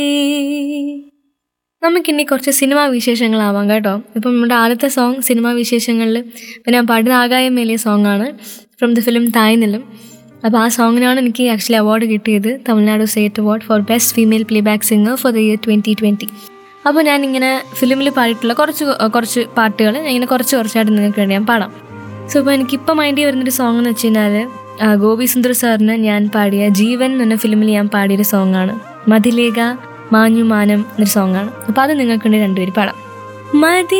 നമുക്കിനി കുറച്ച് സിനിമാ വിശേഷങ്ങളാവാം കേട്ടോ ഇപ്പം നമ്മുടെ ആദ്യത്തെ സോങ് സിനിമാ വിശേഷങ്ങളിൽ ഇപ്പം ഞാൻ പാടിയത് ആകായം മേലിയ സോങ്ങാണ് ഫ്രം ദി ഫിലിം തായ്നിലും അപ്പോൾ ആ സോങ്ങിനാണ് എനിക്ക് ആക്ച്വലി അവാർഡ് കിട്ടിയത് Tamil Nadu state award for best female playback singer for the year twenty twenty അപ്പോൾ ഞാനിങ്ങനെ ഫിലിമിൽ പാടിയിട്ടുള്ള കുറച്ച് കുറച്ച് പാട്ടുകൾ ഞാൻ ഇങ്ങനെ കുറച്ച് കുറച്ചായിട്ട് നിങ്ങൾക്ക് വേണ്ടി ഞാൻ പാടാം സോ ഇപ്പോൾ എനിക്കിപ്പോൾ മൈൻഡിൽ വരുന്നൊരു സോങ് എന്ന് വെച്ച് കഴിഞ്ഞാൽ ഗോപി സുന്ദർ സാറിന് ഞാൻ പാടിയ ജീവൻ എന്ന ഫിലിമിൽ ഞാൻ പാടിയൊരു സോങ്ങാണ് മതിലേക മാഞ്ഞു മാനം എന്നൊരു സോങ്ങാണ് അപ്പോൾ അത് നിങ്ങൾക്ക് വേണ്ടി രണ്ടുപേര് പാടാം മതി